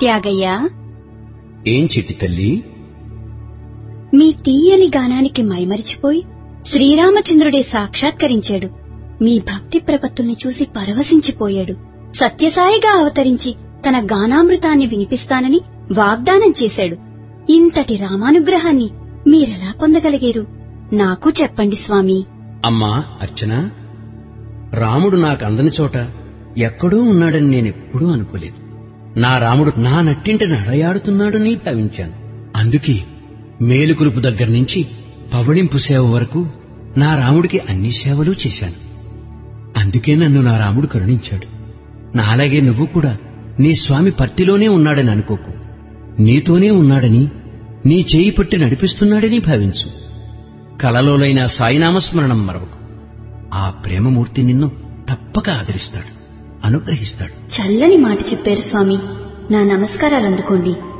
త్యాగయ్యా ఏం చిట్టి తల్లి మీ తీయని గానానికి మైమరిచిపోయి శ్రీరామచంద్రుడే సాక్షాత్కరించాడు మీ భక్తి ప్రపత్తుల్ని చూసి పరవశించిపోయాడు సత్యసాయిగా అవతరించి తన గానామృతాన్ని వినిపిస్తానని వాగ్దానం చేశాడు ఇంతటి రామానుగ్రహాన్ని మీరెలా పొందగలిగారు నాకు చెప్పండి స్వామి అమ్మా అర్చన రాముడు నాకు అందని చోట ఎక్కడో ఉన్నాడని నేనెప్పుడూ అనుకోలేదు నా రాముడు నా నట్టింట నడయాడుతున్నాడని భావించాను అందుకే మేలుకులుపు దగ్గర నుంచి పవళింపు సేవ వరకు నా రాముడికి అన్ని సేవలు చేశాను అందుకే నన్ను నా రాముడు కరుణించాడు నాలాగే నువ్వు కూడా నీ స్వామి పర్తిలోనే ఉన్నాడని అనుకోకు నీతోనే ఉన్నాడని నీ చేయి పట్టి నడిపిస్తున్నాడని భావించు కలలోలైన సాయినామస్మరణం మరవకు ఆ ప్రేమమూర్తి నిన్ను తప్పక ఆదరిస్తాడు అనుగ్రహిస్తాడు చల్లని మాట చెప్పారు స్వామి నా నమస్కారాలు అందుకోండి